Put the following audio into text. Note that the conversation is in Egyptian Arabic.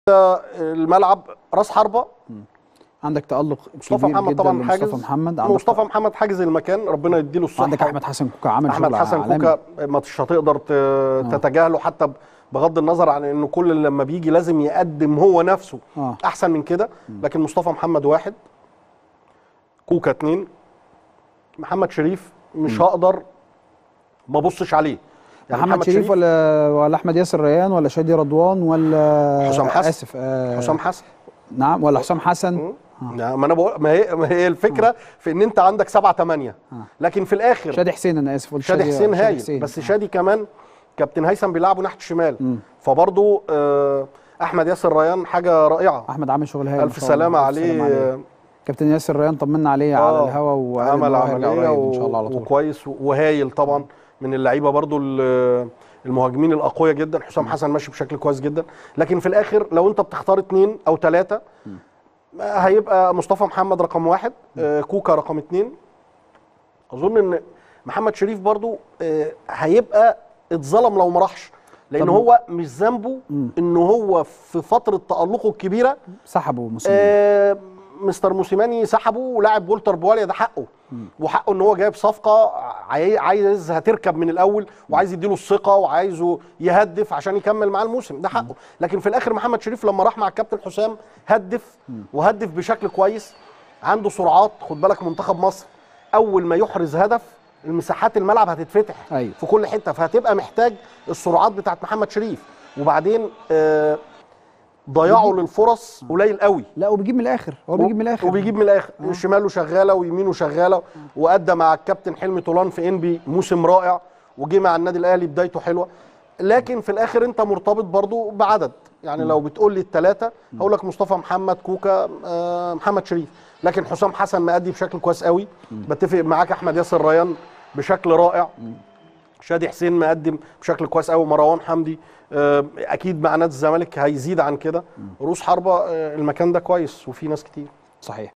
الملعب راس حربه عندك تألق مصطفى كبير محمد جدا طبعا حاجز مصطفى محمد عندك مصطفى محمد حاجز المكان ربنا يديله الصحه عندك احمد حسن كوكا عامل احمد شغل حسن عالمي. كوكا مش هتقدر ت- تتجاهله حتى بغض النظر عن انه كل اللي لما بيجي لازم يقدم هو نفسه آه. احسن من كده لكن مصطفى محمد واحد كوكا اتنين محمد شريف مش هقدر ما ابصش عليه محمد شريف ولا ولا احمد ياسر ريان ولا شادي رضوان ولا حسام حسن. اسف آه حسام حسن نعم ولا حسام حسن لا، ما انا بقول ما هي ما هي الفكره في ان انت عندك سبعة ثمانية لكن في الاخر شادي حسين انا اسف قلت شادي حسين هايل حسين. بس آه. شادي كمان كابتن هيثم بيلعبه ناحيه الشمال فبرضه آه، احمد ياسر ريان حاجه رائعه احمد عامل شغل هايل الف ما شاء الله. سلامه ألف سلامة عليه كابتن ياسر ريان طمنا عليه على آه، الهوا وقال إن عمل هو هيرجع عمليه قريب ان شاء الله على و- طول وكويس وهايل طبعا من اللعيبه برضو ال- المهاجمين الاقوياء جدا حسام حسن ماشي بشكل كويس جدا لكن في الاخر لو انت بتختار اثنين او ثلاثه هيبقى مصطفى محمد رقم واحد آه، كوكا رقم اثنين اظن ان محمد شريف برضو آه، هيبقى اتظلم لو ما راحش لان طب- هو مش ذنبه ان هو في فتره تالقه الكبيره سحبوا موسيماني آه مستر موسيماني سحبه ولاعب بولتر بواليا ده حقه وحقه ان هو جايب صفقه عاي- عايزها تركب من الاول وعايز يديله الثقه وعايزه يهدف عشان يكمل معاه الموسم ده حقه لكن في الاخر محمد شريف لما راح مع الكابتن حسام هدف وهدف بشكل كويس عنده سرعات خد بالك منتخب مصر اول ما يحرز هدف المساحات الملعب هتتفتح أيوة. في كل حته فهتبقى محتاج السرعات بتاعت محمد شريف وبعدين آه ضياعه للفرص قليل قوي لا وبيجيب من الاخر هو بيجيب من الاخر وبيجيب من الاخر شماله شغاله ويمينه شغاله وادى مع الكابتن حلمي طولان في انبي موسم رائع وجه مع النادي الاهلي بدايته حلوه لكن في الاخر انت مرتبط برضو بعدد يعني لو بتقول لي الثلاثه هقول لك مصطفى محمد كوكا آه، محمد شريف لكن حسام حسن مأدي بشكل كويس قوي بتفق معاك احمد ياسر ريان بشكل رائع شادي حسين مقدم بشكل كويس قوي مروان حمدي آه، اكيد مع نادي الزمالك هيزيد عن كده رؤوس حربه آه، المكان ده كويس وفي ناس كتير صحيح